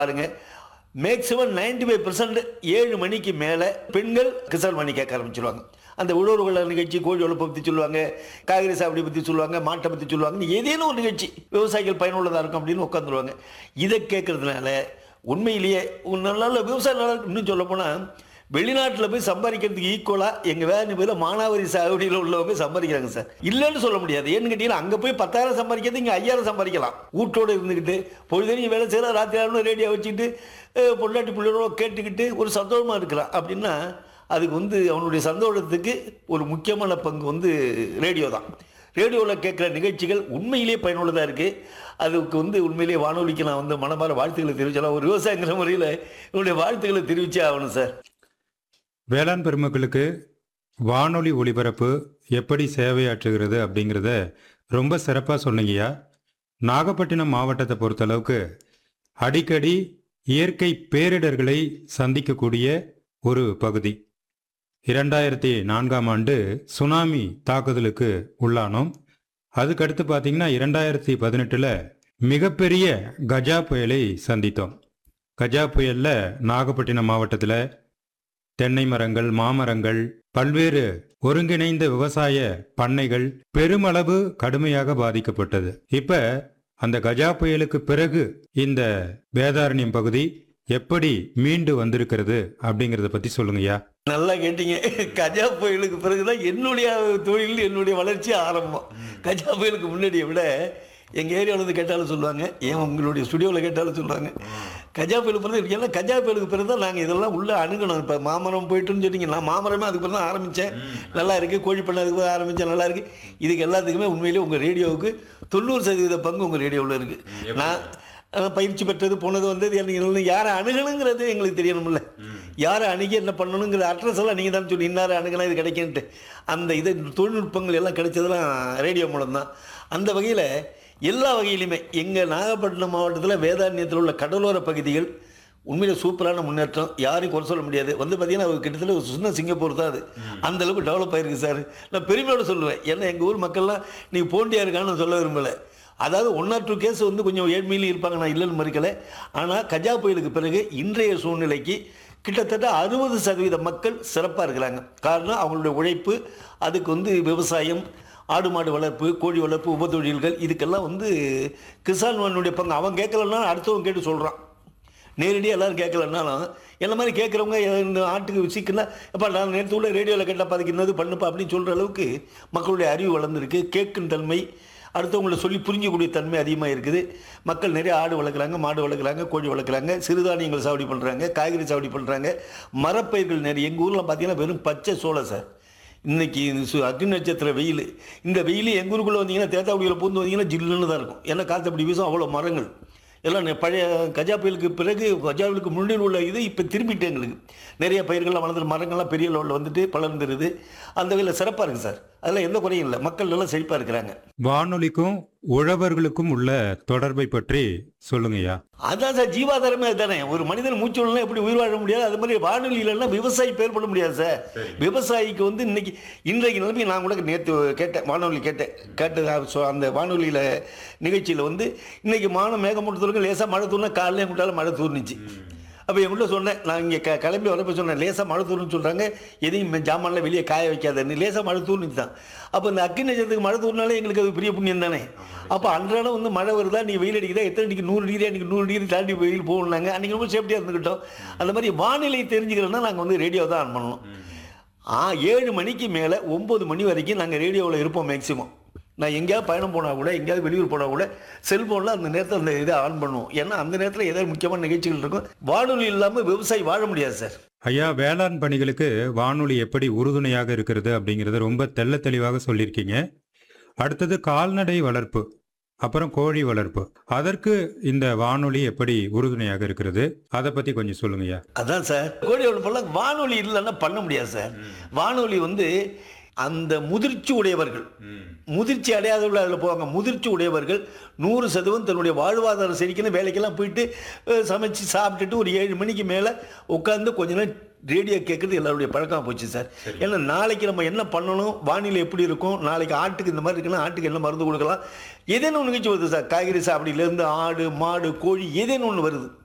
பாருங்க maximum ninety five percent ஏழு மணிக்கு மேலே பெண்கள் கிசான் மணி கேட்க ஆரம்பிச்சிருவாங்க அந்த உழவுகள் நிகழ்ச்சி கோழி வளர்ப்பை பற்றி சொல்லுவாங்க காய்கறி சாப்பிடி பற்றி சொல்லுவாங்க மாட்டை பற்றி சொல்லுவாங்க ஏதேனும் ஒரு நிகழ்ச்சி விவசாயிகள் பயனுள்ளதாக இருக்கும் அப்படின்னு உட்காந்துருவாங்க இதை கேட்கறதுனால உண்மையிலேயே ஒரு நல்ல நல்ல விவசாய நல்லா இருக்கு. இன்னும் சொல்ல போனால் வெளிநாட்டில் போய் சம்பாதிக்கிறதுக்கு ஈக்குவலாக எங்கள் வேலை பேர் மானாவாரி சாகுடியில் உள்ளவங்க சம்பாதிக்கிறாங்க சார் இல்லைன்னு சொல்ல முடியாது ஏன்னு கேட்டீங்கன்னா அங்கே போய் பத்தாயிரம் சம்பாதிக்கிறது இங்கே ஐயாயிரம் சம்பாதிக்கலாம் வீட்டோடு இருந்துக்கிட்டு பொழுதனையும் வேலை செய்யலாம் ராத்திரி ஆகணும் ரேடியோ வச்சுக்கிட்டு அஹ், பொண்டாட்டி பிள்ளைகளோட கேட்டுக்கிட்டு ஒரு சந்தோஷமாக இருக்கிறான் அப்படின்னா அதுக்கு வந்து அவனுடைய சந்தோஷத்துக்கு ஒரு முக்கியமான பங்கு வந்து ரேடியோ தான் ரேடியோவில் கேட்குற நிகழ்ச்சிகள் உண்மையிலேயே பயனுள்ளதாக இருக்குது அதுக்கு வந்து உண்மையிலேயே வானொலிக்கு நான் வந்து மனமார வாழ்த்துக்களை தெரிவிச்சலாம் ஒரு விவசாயிங்கிற முறையில் என்னுடைய வாழ்த்துக்களை தெரிவிச்சே ஆகணும் சார் வேளாண் பெருமக்களுக்கு வானொலி ஒளிபரப்பு எப்படி சேவையாற்றுகிறது அப்படிங்கிறத ரொம்ப சிறப்பாக சொன்னீங்கய்யா நாகப்பட்டினம் மாவட்டத்தை பொறுத்தளவுக்கு அடிக்கடி இயற்கை பேரிடர்களை சந்திக்கக்கூடிய ஒரு பகுதி இரண்டாயிரத்தி நான்காம் ஆண்டு சுனாமி தாக்குதலுக்கு உள்ளானோம் அதுக்கடுத்து பார்த்தீங்கன்னா இரண்டாயிரத்தி பதினெட்டில் மிகப்பெரிய கஜா புயலை சந்தித்தோம் கஜா புயலில் நாகப்பட்டினம் மாவட்டத்தில் தென்னை மரங்கள் மாமரங்கள் பல்வேறு ஒருங்கிணைந்த விவசாய பண்ணைகள் பெருமளவு கடுமையாக பாதிக்கப்பட்டது இப்ப அந்த கஜா புயலுக்கு பிறகு இந்த வேதாரண்யம் பகுதி எப்படி மீண்டு வந்திருக்கிறது அப்படிங்கறத பத்தி சொல்லுங்கய்யா நல்லா கேட்டீங்க கஜா புயலுக்கு பிறகுதான் என்னுடைய தொழில் என்னுடைய வளர்ச்சி ஆரம்பம் கஜா புயலுக்கு முன்னாடியை விட எங்கள் ஏரியாவில் வந்து கேட்டாலும் சொல்லுவாங்க ஏன் உங்களுடைய ஸ்டுடியோவில் கேட்டாலும் சொல்லுவாங்க கஜா புயலுக்கு பிறகு எல்லாம் கஜா புயலுக்கு பிறகு தான் நாங்கள் இதெல்லாம் உள்ளே அணுகணும் இப்போ மாமரம் போயிட்டுன்னு சொன்னீங்க நான் மாமரமே அதுக்கு பிறகு தான் ஆரம்பித்தேன் நல்லா இருக்குது கோழி பண்ண அதுக்கு பிறகு ஆரம்பித்தேன் நல்லா இருக்குது இதுக்கு எல்லாத்துக்குமே உண்மையிலேயே உங்கள் ரேடியோவுக்கு தொண்ணூறு சதவீத பங்கு உங்கள் ரேடியோவில் இருக்குது நான் அஹ், பயிற்சி பெற்றது போனது வந்தது எனக்கு யாரை அணுகணுங்கிறது எங்களுக்கு தெரியணும்ல யாரை அணுகி என்ன பண்ணணுங்கிற அட்ரஸ் எல்லாம் நீங்கள் தான் சொல்லி இன்னாரை அணுகலாம் இது கிடைக்குன்ட்டு அந்த இது தொழில்நுட்பங்கள் எல்லாம் கிடைச்சதெல்லாம் ரேடியோ மூலம் தான் அந்த வகையில் எல்லா வகையிலுமே எங்கள் நாகப்பட்டினம் மாவட்டத்தில் வேதாரண்யத்தில் உள்ள கடலோர பகுதிகள் உண்மையில சூப்பரான முன்னேற்றம் யாரையும் குறை சொல்ல முடியாது வந்து பார்த்தீங்கன்னா ஒரு கிட்டத்தட்ட ஒரு சின்ன சிங்கப்பூர் தான் அது அந்த அளவுக்கு டெவலப் ஆயிருக்கு சார் நான் பெருமையோட சொல்லுவேன் ஏன்னா எங்கள் ஊர் மக்கள்லாம் நீங்கள் போண்டியா இருக்கான்னு நான் சொல்ல விரும்பலை அதாவது ஒன் ஆர் டூ கேஸ் வந்து கொஞ்சம் ஏழ்மையிலும் இருப்பாங்க நான் இல்லைன்னு மறுக்கலை ஆனால் கஜா புயலுக்கு பிறகு இன்றைய சூழ்நிலைக்கு கிட்டத்தட்ட அறுபது சதவீத மக்கள் சிறப்பாக இருக்கிறாங்க காரணம் அவங்களுடைய உழைப்பு அதுக்கு வந்து விவசாயம் ஆடு மாடு வளர்ப்பு கோழி வளர்ப்பு உபத்தொழில்கள் இதுக்கெல்லாம் வந்து கிசான் வனுடைய பங்கு அவன் கேட்கலன்னா அடுத்தவன் கேட்டு சொல்கிறான் நேரடியாக எல்லாரும் கேட்கலன்னாலும் என்ன மாதிரி கேட்குறவங்க இந்த ஆட்டுக்கு சிக்கனா எப்பா நான் நேற்று உள்ள ரேடியோவில் கேட்டால் பதிக்கிறது பண்ணுப்பா அப்படின்னு சொல்கிற அளவுக்கு மக்களுடைய அறிவு வளர்ந்துருக்கு கேட்கும் தன்மை அடுத்தவங்களை சொல்லி புரிஞ்சக்கூடிய தன்மை அதிகமாக இருக்குது மக்கள் நிறைய ஆடு வளர்க்குறாங்க மாடு வளர்க்குறாங்க கோழி வளர்க்குறாங்க சிறுதானியங்கள் சாவடி பண்ணுறாங்க காய்கறி சாவடி பண்ணுறாங்க மரப்பயிர்கள் நிறைய எங்கள் ஊரில் பார்த்தீங்கன்னா வெறும் பச்சை சோளம் சார் இன்னைக்கு இது சு- அக்னி நட்சத்திர வெயில் இந்த வெயில் எங்கள் ஊருக்குள்ளே வந்தீங்கன்னா தேத்தாக்குடியில் பூந்து வந்தீங்கன்னா ஜில்லுன்னு தான் இருக்கும் ஏன்னா காற்று அப்படி வீசும் அவ்வளோ மரங்கள் எல்லாம் நெ- பழைய கஜா புயலுக்கு பிறகு கஜா புயலுக்கு முன்னாடி உள்ள இது இப்போ திரும்பிட்டு எங்களுக்கு நிறைய பயிர்கள்லாம் வளர்ந்து மரங்கள்லாம் பெரிய லெவலில் வந்துட்டு வளர்ந்துருது அந்த வகையில் சிறப்பாக இருக்குது சார் அதெல்லாம் எந்த குறையும் இல்லை மக்கள் நல்லா செழிப்பாக இருக்கிறாங்க வானொலிக்கும் உழவர்களுக்கும் உள்ள தொடர்பை பற்றி சொல்லுங்கய்யா அதான் சார் ஜீவாதாரமே அதுதானே ஒரு மனிதன் மூச்சு விடலாம் எப்படி உயிர் வாழ முடியாது அது மாதிரி வானொலி இல்லைன்னா விவசாயி பேர் பண்ண முடியாது சார் விவசாயிக்கு வந்து இன்னைக்கு இன்றைக்கு நிலைமை நான் கூட நேற்று கேட்டேன் வானொலி கேட்டேன் கேட்டது அது சொ- அந்த வானொலியில் நிகழ்ச்சியில் வந்து இன்னைக்கு மானம் மேகமூட்டத்துக்கு லேசாக மழை தூர்னா காலையிலே கூட்டாலும் மழை தூர்னுச்சு அப்போ என்கிட்ட சொன்னேன் நான் இங்கே க கிளம்பி வரப்போ சொன்னேன் லேசாக மழை தூர்னு சொல்கிறாங்க எதையும் மெ- ஜாமான்லாம் வெளியே காய வைக்காதன்னு லேசாக மழை தூர்னுச்சு தான் அப்போ இந்த அக்கி நட்சத்திரத்துக்கு மழை தூர்னாலே எங்களுக்கு அது பெரிய புண்ணியம் தானே அப்போ அன்றாடம் வந்து மழை வருதா நீ வெயில் அடிக்குதா எத்தனை டிகிரி நூறு டிகிரி அன்றைக்கி நூறு டிகிரி தாண்டி வெயில் போகணுனாங்க அன்றைக்கி ரொம்ப சேஃப்டியாக இருந்துக்கிட்டோம் அந்த மாதிரி வானிலை தெரிஞ்சுக்கிறோன்னா நாங்கள் வந்து ரேடியோ தான் ஆன் பண்ணணும் ஆ ஏழு மணிக்கு மேலே ஒம்பது மணி வரைக்கும் நாங்கள் ரேடியோவில் இருப்போம் மேக்ஸிமம் நான் எங்கேயாவது பயணம் போனால் கூட எங்கேயாவது வெளியூர் போனால் கூட செல்ஃபோனில் அந்த நேரத்தில் அந்த இதை ஆன் பண்ணுவோம் ஏன்னா அந்த நேரத்தில் ஏதாவது முக்கியமான நிகழ்ச்சிகள் இருக்கும் வானொலி இல்லாமல் விவசாயி வாழ முடியாது சார் ஐயா வேளாண் பணிகளுக்கு வானொலி எப்படி உறுதுணையாக இருக்கிறது அப்படிங்கறத ரொம்ப தெள்ள தெளிவாக சொல்லியிருக்கீங்க அடுத்தது கால்நடை வளர்ப்பு அப்புறம் கோழி வளர்ப்பு அதற்கு இந்த வானொலி எப்படி உறுதுணையாக இருக்கிறது அதை பத்தி கொஞ்சம் சொல்லுங்கய்யா அதான் சார் கோழி வளர்ப்பெல்லாம் வானொலி இல்லைன்னா பண்ண முடியாது சார் வானொலி வந்து அந்த முதிர்ச்சி உடையவர்கள் முதிர்ச்சி அடையாதவர்கள் அதில் போவாங்க முதிர்ச்சி உடையவர்கள் நூறு சதவீதம் தன்னுடைய வாழ்வாதாரம் செழிக்கணும் வேலைக்கெல்லாம் போயிட்டு அஹ், சமைச்சு சாப்பிட்டுட்டு ஒரு ஏழு மணிக்கு மேலே உட்காந்து கொஞ்ச நேரம் ரேடியோ கேட்குறது எல்லாருடைய பழக்கமாக போச்சு சார் ஏன்னா நாளைக்கு நம்ம என்ன பண்ணணும் வானிலை எப்படி இருக்கும் நாளைக்கு ஆட்டுக்கு இந்த மாதிரி இருக்குன்னா ஆட்டுக்கு என்ன மருந்து கொடுக்கலாம் ஏதேனும் ஒன்று நிகழ்ச்சி வருது சார் காய்கறி சாப்பிடிலேருந்து ஆடு மாடு கோழி ஏதேனும் ஒன்று வருது